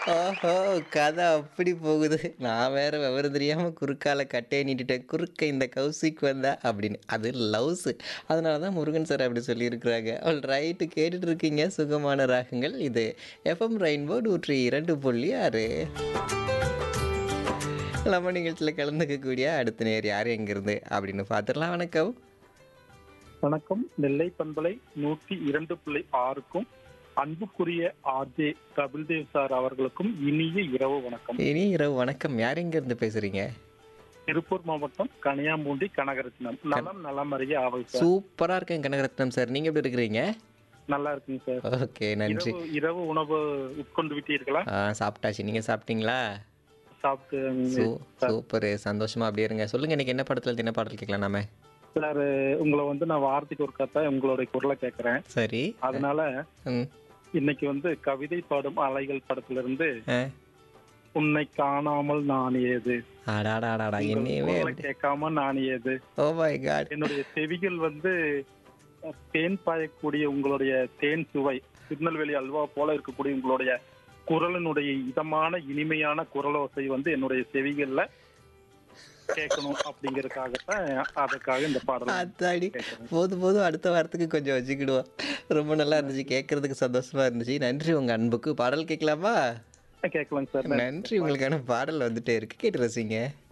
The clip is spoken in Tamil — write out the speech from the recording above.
ஓஹோ! கதை அப்படி போகுது. நான் வேற விவரம் தெரியாம குறுக்கால கட்டைய நீட்டிட்டேன். குறுக்க இந்த கௌசிக் வந்தா அப்படின்னு. அது லவ்ஸு. அதனால தான் முருகன் சார் அப்படி சொல்லியிருக்கிறாங்க. ஆல் ரைட்டு கேட்டுட்டு இருக்கீங்க சுகமான ராகங்கள். இது எஃப்எம் ரெயின்போ 102.6 நம்ம நிகழ்ச்சியில் கலந்துக்கக்கூடிய அடுத்த நேர் யார் எங்கிருந்து அப்படின்னு பார்த்துடலாம். வணக்கம். வணக்கம் நெல்லை பண்பலை நூற்றி இரண்டு புள்ளி ஆறுக்கும் அன்புக்குரிய ஆர்ஜே கபில்தேவ் சார் அவர்களுக்கும் இனிய இரவு வணக்கம் இனி இரவு வணக்கம். யார் எங்கிருந்து பேசுறீங்க? திருப்பூர் மாவட்டம் கனியாம்பூண்டி கனகரத்னம் நலம் நலம் அறிய ஆவல் சார் சூப்பரா இருக்கேன் கனகரத்னம் சார். நீங்க எப்படி இருக்கிறீங்க? நல்லா இருக்குங்க சார் ஓகே நன்றி. இரவு இரவு உணவு உட்கொண்டு விட்டீர்களா ஆ சாப்பிட்டாச்சு. நீங்க சாப்பிட்டீங்களா? சாப்பிட்டு சூ சூப்பரு. சந்தோஷமா அப்படியே இருங்க. சொல்லுங்க இன்னைக்கு என்ன படத்துல இருந்து என்ன பாடல் கேட்கலாம் நாம? சார் உங்களை வந்து நான் வாரத்துக்கு ஒரு கதை உங்களுடைய குரலை கேட்கறேன் சரி. அதனால ம். இன்னைக்கு வந்து கவிதை பாடும் அலைகள் படத்துல இருந்து ஆ. உன்னை காணாமல் நான் ஏது அடாடாடாடா உங்கள் என்னையவே குரலை கேட்காம நான் ஏது ஓ மை காட். என்னுடைய செவிகள் வந்து அஹ், தேன் பாயக்கூடிய உங்களுடைய தேன் சுவை திருநெல்வேலி அல்வா போல இருக்கக்கூடிய உங்களுடைய குரலினுடைய இதமான இனிமையான குரலோசை வந்து என்னுடைய செவிகள்ல கேட்கணும் அப்படிங்கறதுக்காகத்தான் அதுக்காக இந்த பாடல் அத்தாடி. கேட்கறேன் போதும் போதும் அடுத்த வாரத்துக்கு கொஞ்சம் வச்சுக்கிடுவோம். ரொம்ப நல்லா இருந்துச்சு. கேட்கறதுக்கு சந்தோஷமா இருந்துச்சு. நன்றி உங்க அன்புக்கு. பாடல் கேட்கலாமா? கேட்கலாங்க சார் நன்றி உங்களுக்கான பாடல் வந்துட்டே இருக்கு. கேட்டு ரசிங்க.